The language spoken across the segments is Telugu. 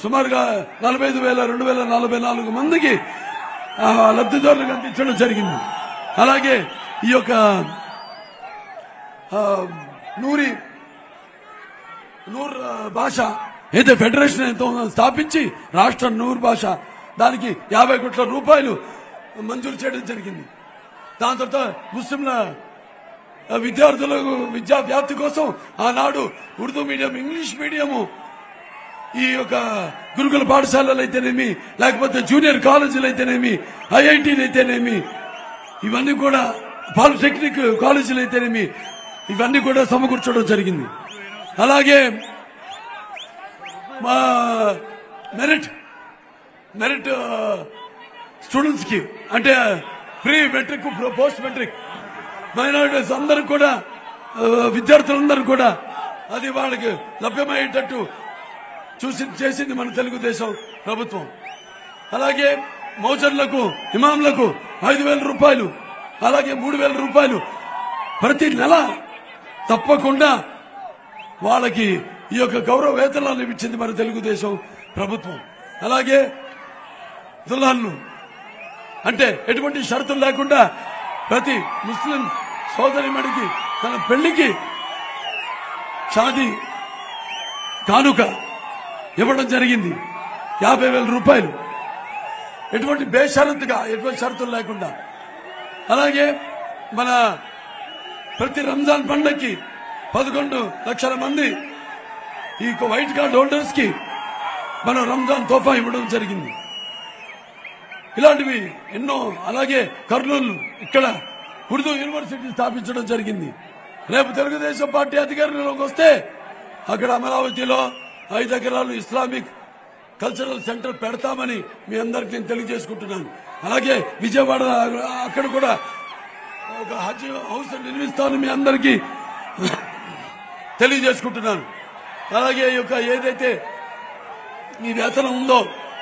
సుమారుగా నలభై ఐదు వేల రెండు వేల నలభై నాలుగు మందికి ఆ, లబ్ధిదారులకు అందించడం జరిగింది అలాగే ఈ యొక్క ఆ, నూరి నూర్ ఆ, భాష అయితే ఫెడరేషన్ ఎంతో స్థాపించి రాష్ట్ర నూర్ భాష దానికి యాభై కోట్ల రూపాయలు మంజూరు చేయడం జరిగింది దాని తర్వాత ముస్లింల ఆ, విద్యార్థులకు విద్యా వ్యాప్తి కోసం ఆనాడు ఉర్దూ మీడియం ఇంగ్లీష్ మీడియము ఈ యొక్క గురుకుల పాఠశాలలు అయితేనేమి లేకపోతే జూనియర్ కాలేజీలు అయితేనేమి ఐఐటీలు అయితేనేమి ఇవన్నీ కూడా పాలిటెక్నిక్ కాలేజీలు అయితేనేమి ఇవన్నీ కూడా సమకూర్చడం జరిగింది అలాగే మా మెరిట్ మెరిట్ స్టూడెంట్స్ కి అంటే pre matric post matric minorities అందరూ కూడా ఆ, విద్యార్థులందరూ కూడా అది వాళ్ళకి లభ్యమయ్యేటట్టు చూసి చేసింది మన తెలుగుదేశం ప్రభుత్వం అలాగే మౌజర్లకు ఇమాంలకు ఐదు వేల రూపాయలు అలాగే మూడు వేల రూపాయలు ప్రతి నెల తప్పకుండా వాళ్ళకి ఈ యొక్క గౌరవ వేతనాలు ఇచ్చింది మన తెలుగుదేశం ప్రభుత్వం అలాగే దుల్హన్లు అంటే ఎటువంటి షరతులు లేకుండా ప్రతి ముస్లిం సోదరిమడికి తన పెళ్లికి షాదీ కానుక ఇవ్వడం జరిగింది యాభై వేల రూపాయలు ఎటువంటి బేషరతుగా ఎటువంటి షరతులు లేకుండా అలాగే మన ప్రతి రంజాన్ పండగకి పదకొండు లక్షల మంది ఈ వైట్ కార్డ్ హోల్డర్స్ కి మనం రంజాన్ తోఫా ఇవ్వడం జరిగింది ఇలాంటివి ఎన్నో అలాగే కర్నూలు ఇక్కడ ఉర్దూ యూనివర్సిటీ స్థాపించడం జరిగింది రేపు తెలుగుదేశం పార్టీ అధికారంలోకి వస్తే అక్కడ అమరావతిలో ఐదు ఎకరాలు ఇస్లామిక్ కల్చరల్ సెంటర్ పెడతామని మీ అందరికి నేను తెలియజేసుకుంటున్నాను అలాగే విజయవాడ అక్కడ కూడా ఒక హజ్ హౌస్ నిర్మిస్తాను మీ అందరికీ తెలియజేసుకుంటున్నాను అలాగే ఈ యొక్క ఏదైతే ఈ వేతనం ఉందో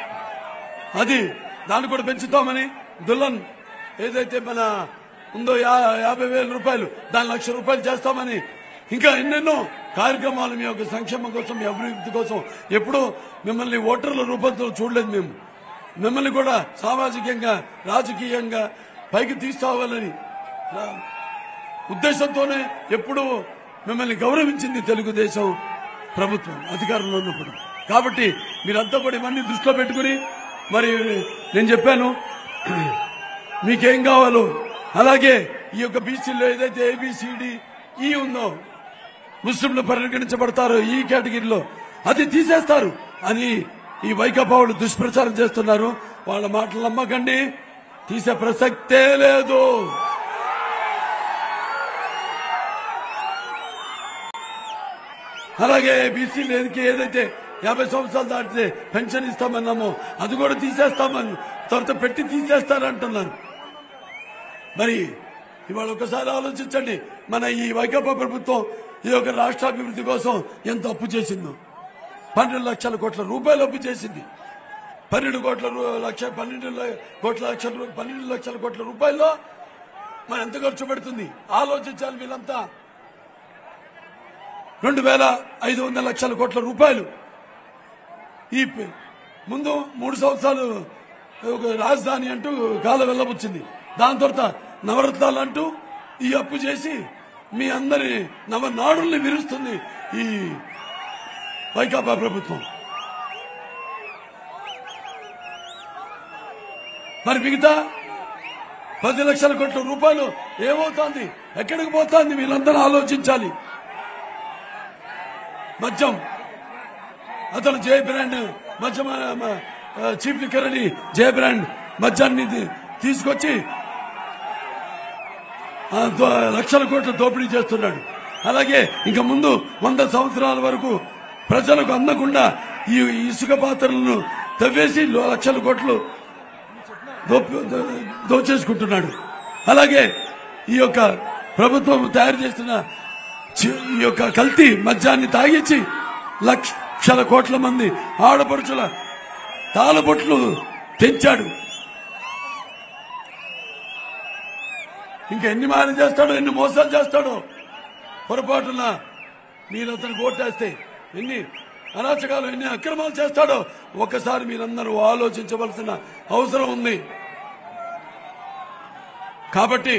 అది దాన్ని కూడా పెంచుతామని దుల్లన్ ఏదైతే మన ఉందో యా- యాభై వేల రూపాయలు దాని లక్ష రూపాయలు చేస్తామని ఇంకా ఎన్నెన్నో కార్యక్రమాలు మీ యొక్క సంక్షేమం కోసం మీ అభివృద్ధి కోసం ఎప్పుడూ మిమ్మల్ని ఓటర్ల రూపంతో చూడలేదు మేము మిమ్మల్ని కూడా సామాజికంగా రాజకీయంగా పైకి తీసుకోవాలని రా- ఉద్దేశంతోనే ఎప్పుడు మిమ్మల్ని గౌరవించింది తెలుగుదేశం ప్రభుత్వం అధికారంలో ఉన్నప్పుడు కాబట్టి మీరంతా కూడా ఇవన్నీ దృష్టిలో పెట్టుకుని మరి నేను చెప్పాను మీకేం కావాలో అలాగే ఈ యొక్క బీసీలో ఏదైతే ఏబిసిడి ఈ ఉందో ముస్లింలు పరిగణించబడతారు ఈ కేటగిరీలో అది తీసేస్తారు అని ఈ వైకాపా వాళ్ళు దుష్ప్రచారం చేస్తున్నారు వాళ్ళ మాటలు నమ్మకండి తీసే ప్రసక్తే లేదు అలాగే బీసీలకి ఏదైతే యాభై సంవత్సరాలు దాటితే పెన్షన్ ఇస్తామన్నామో అది కూడా తీసేస్తామని త్వరత పెట్టి తీసేస్తారంటున్నారు మరి ఇవాళ ఒకసారి ఆలోచించండి మన ఈ వైకాపా ప్రభుత్వం ఈ యొక్క రాష్ట్రాభివృద్ధి కోసం ఎంత అప్పు చేసిందో పన్నెండు లక్షల కోట్ల రూపాయలు అప్పు చేసింది పన్నెండు కోట్ల రూ- లక్ష పన్నెండు ల- కోట్ల లక్షల రూ- పన్నెండు లక్షల కోట్ల రూపాయల్లో మనం ఎంత ఖర్చు పెడుతుంది ఆలోచించాలి వీళ్ళంతా రెండు వేల ఐదు వందల లక్షల కోట్ల రూపాయలు ఈ ప- ముందు మూడు సంవత్సరాలు ఒక రాజధాని అంటూ కాలం వెళ్ళబుచ్చింది దాని తర్వాత నవరత్నాలు అంటూ ఈ అప్పు చేసి మీ అందరి నవనాడుల్ని విరుస్తుంది ఈ వైకాపా ప్రభుత్వం మరి మిగతా పది లక్షల కోట్ల రూపాయలు ఏమవుతోంది ఎక్కడికి పోతోంది వీళ్ళందరూ ఆలోచించాలి మద్యం అతను జయ బ్రాండ్ మద్యం ఆ, మ- ఆ, చీఫ్ లిక్కర్ అని జయ బ్రాండ్ మద్యాన్ని తీ- తీసుకొచ్చి ఆ, దో- లక్షల కోట్ల దోపిడీ చేస్తున్నాడు అలాగే ఇంకా ముందు వంద సంవత్సరాల వరకు ప్రజలకు అందకుండా ఈ ఇసుక పాత్రలను తవ్వేసి లో- లక్షల కోట్లు దోపి- దో- దోచేసుకుంటున్నాడు అలాగే ఈ యొక్క ప్రభుత్వం తయారు చేస్తున్న చి- ఈ యొక్క కల్తీ మద్యాన్ని తాగించి లక్షల కోట్ల మంది ఆడపడుచుల తాళబొట్లు తెంచాడు ఇంకా ఎన్ని మాయలు చేస్తాడో ఎన్ని మోసాలు చేస్తాడో పొరపాటున మీరు అతను ఓటేస్తే ఎన్ని అరాచకాలు ఎన్ని అక్రమాలు చేస్తాడో ఒక్కసారి మీరందరూ ఆలోచించవలసిన అవసరం ఉంది కాబట్టి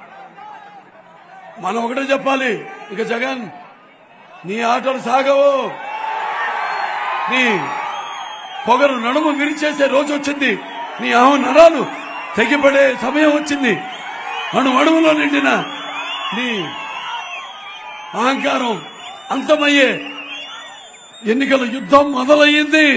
మనం ఒకటే చెప్పాలి ఇక జగన్ నీ ఆటలు సాగవు నీ పొగరు నడుము విరిచేసే రోజు వచ్చింది నీ అహం నరాలు తెగిపడే సమయం వచ్చింది అణు అణువులో నిండిన నీ అహంకారం అంతమయ్యే ఎన్నికల యుద్ధం మొదలయ్యింది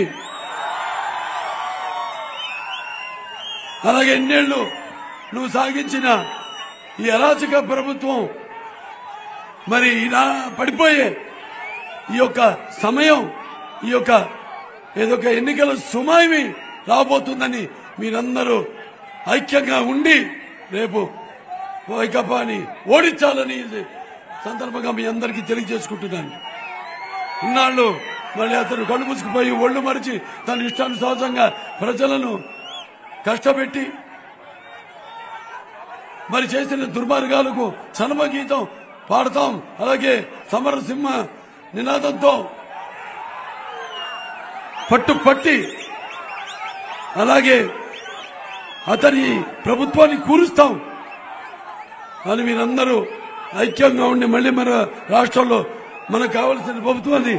అలాగే ఎన్నేళ్లు నువ్వు సాగించిన ఈ అరాచక ప్రభుత్వం మరి ఇలా పడిపోయే ఈ యొక్క సమయం ఈ యొక్క ఏదో ఒక ఎన్నికల సుమాయి రాబోతుందని మీరందరూ ఐక్యంగా ఉండి రేపు వైకపాని ఓడించాలని ఈ సందర్భంగా మీ అందరికీ తెలియజేసుకుంటున్నాను ఇన్నాళ్ళు మళ్ళీ అతను కళ్ళు మూసుకుపోయి ఒళ్ళు మరిచి తన ఇష్టానుసారంగా ప్రజలను కష్టపెట్టి మరి చేసిన దుర్మార్గాలకు చలమ గీతం పాడతాం అలాగే సమరసింహ నినాదంతో పట్టు పట్టి అలాగే అతని ప్రభుత్వాన్ని కూరుస్తాం అని మీరందరూ ఐక్యంగా ఉండి మళ్ళీ మన రాష్ట్రంలో మనకు కావలసిన ప్రభుత్వాన్ని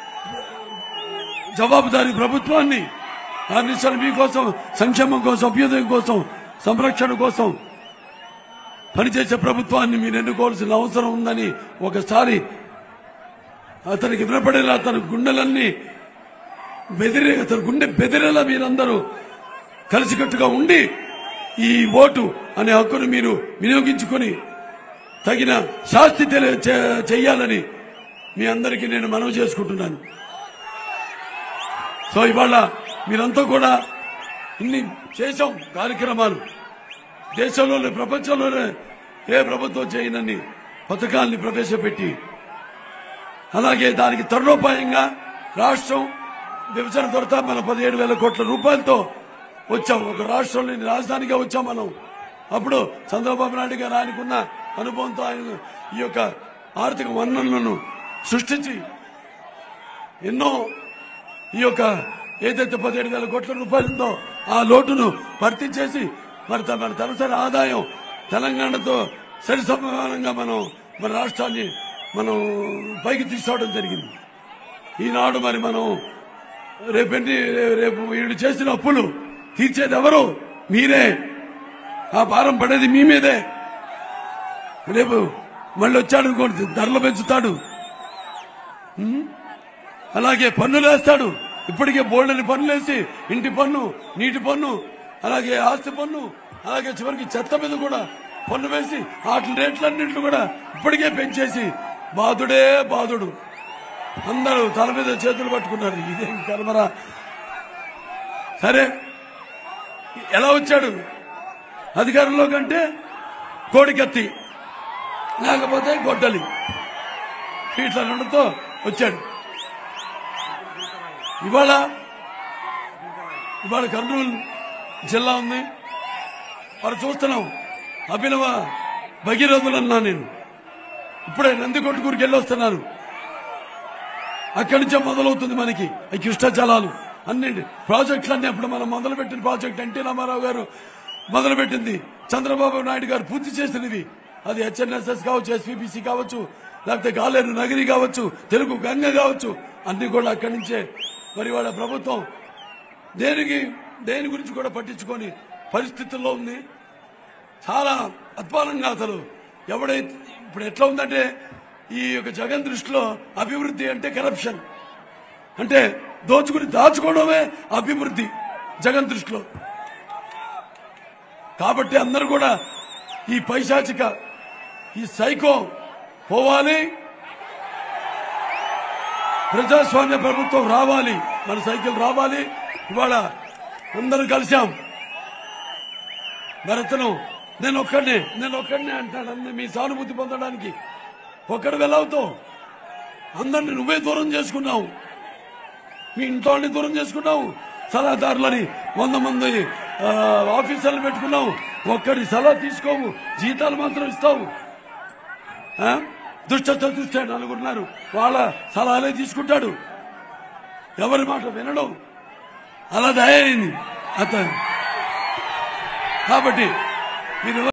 జవాబుదారీ ప్రభుత్వాన్ని అందించాలి మీకోసం సంక్షేమం కోసం అభ్యుదయం కోసం సంరక్షణ కోసం పనిచేసే ప్రభుత్వాన్ని మీరు ఎన్నుకోవాల్సిన అవసరం ఉందని ఒకసారి అతనికి వినపడేలా అతని గుండెలన్నీ బెదిరే అతని గుండె బెదిరేలా మీరందరూ కలిసికట్టుగా ఉండి ఈ ఓటు అనే హక్కును మీరు వినియోగించుకొని తగిన శాస్తి తెలి- చే- చెయ్యాలని మీ అందరికీ నేను మనవి చేసుకుంటున్నాను సో ఇవాళ మీరంతా కూడా ఇన్ని చేశాం కార్యక్రమాలు దేశంలోనే ప్రపంచంలోనే ఏ ప్రభుత్వం చేయనన్ని పథకాల్ని ప్రవేశపెట్టి అలాగే దానికి తరుణోపాయంగా రాష్ట్రం విభజన తర్వాత మన పదిహేడు వేల కోట్ల రూపాయలతో వచ్చాం ఒక రాష్ట్రంలోని రాజధానిగా వచ్చాం మనం అప్పుడు చంద్రబాబు నాయుడు గారు ఆయనకున్న అనుభవంతో ఆయన ఈ యొక్క ఆర్థిక వనరులను సృష్టించి ఎన్నో ఈ యొక్క ఏదైతే పదిహేడు వేల కోట్ల రూపాయలు ఉందో ఆ లోటును భర్తీ చేసి మరి త- మన తలసరి ఆదాయం తెలంగాణతో సరి సమానంగా మనం మన రాష్ట్రాన్ని మనం పైకి తీసుకోవడం జరిగింది ఈనాడు మరి మనం రేపెన్ని రేపు వీళ్ళు చేసిన అప్పులు తీర్చేది ఎవరు మీరే ఆ భారం పడేది మీ మీదే రేపు మళ్ళీ వచ్చాడు అనుకోండి ధరలు పెంచుతాడు ఉం? అలాగే పన్నులు వేస్తాడు ఇప్పటికే బోల్డని పన్నులు వేసి ఇంటి పన్ను నీటి పన్ను అలాగే ఆస్తి పన్ను అలాగే చివరికి చెత్త మీద కూడా పన్ను వేసి వాటి రేట్లన్నింటిని కూడా ఇప్పటికే పెంచేసి బాధుడే బాధుడు అందరూ తల మీద చేతులు పట్టుకున్నారు ఇదేం కర్మరా సరే ఎలా వచ్చాడు అధికారంలో కంటే కోడికత్తి లేకపోతే గొడ్డలి ఇట్లా రెండుతో వచ్చాడు ఇవాళ ఇవాళ కర్నూలు జిల్లా ఉంది మరి చూస్తున్నాం అభినవ భగీరథులన్నా నేను ఇప్పుడే నందికొట్టుకూరికి వెళ్ళి వస్తున్నాను అక్కడి నుంచే మొదలవుతుంది మనకి ఈ కృష్ణ జలాలు అన్ని ప్రాజెక్టులన్నీ అప్పుడు మనం మొదలుపెట్టిన ప్రాజెక్ట్ ఎన్టీ రామారావు గారు మొదలుపెట్టింది చంద్రబాబు నాయుడు గారు పూర్తి చేసినవి అది హెచ్ఎన్ఎస్ఎస్ కావచ్చు ఎస్పీబీసీ కావచ్చు లేకపోతే గాలేరు నగరి కావచ్చు తెలుగు గంగ కావచ్చు అన్ని కూడా అక్కడి నుంచే మరి వాళ్ళ ప్రభుత్వం దేనికి దేని గురించి కూడా పట్టించుకొని పరిస్థితుల్లో ఉంది చాలా అధ్వానంగా అసలు ఎవడైతే ఇప్పుడు ఎట్లా ఉందంటే ఈ యొక్క జగన్ దృష్టిలో అభివృద్ధి అంటే కరప్షన్ అంటే దోచుకుని దాచుకోవడమే అభివృద్ధి జగన్ దృష్టిలో కాబట్టి అందరూ కూడా ఈ పైశాచిక ఈ సైకో పోవాలి ప్రజాస్వామ్య ప్రభుత్వం రావాలి మన సైకిల్ రావాలి ఇవాళ అందరూ కలిశాం భరతను నేను ఒక్కడినే నేను ఒక్కడినే అంటాడు అన్ని మీ సానుభూతి పొందడానికి ఒక్కడు వెళ్ళవుతావు అందరిని నువ్వే దూరం చేసుకున్నావు మీ ఇంట్లో వాళ్ళని దూరం చేసుకున్నావు సలహాదారులని వంద మంది ఆ, ఆఫీసర్లు పెట్టుకున్నావు ఒక్కడి సలహా తీసుకోవు జీతాలు మాత్రం ఇస్తావు ఆ? దుష్ట చతుష్ట నలుగురున్నారు వాళ్ళ సలహాలే తీసుకుంటాడు ఎవరి మాట వినడం అలా దయయింది అతను కాబట్టి మీరు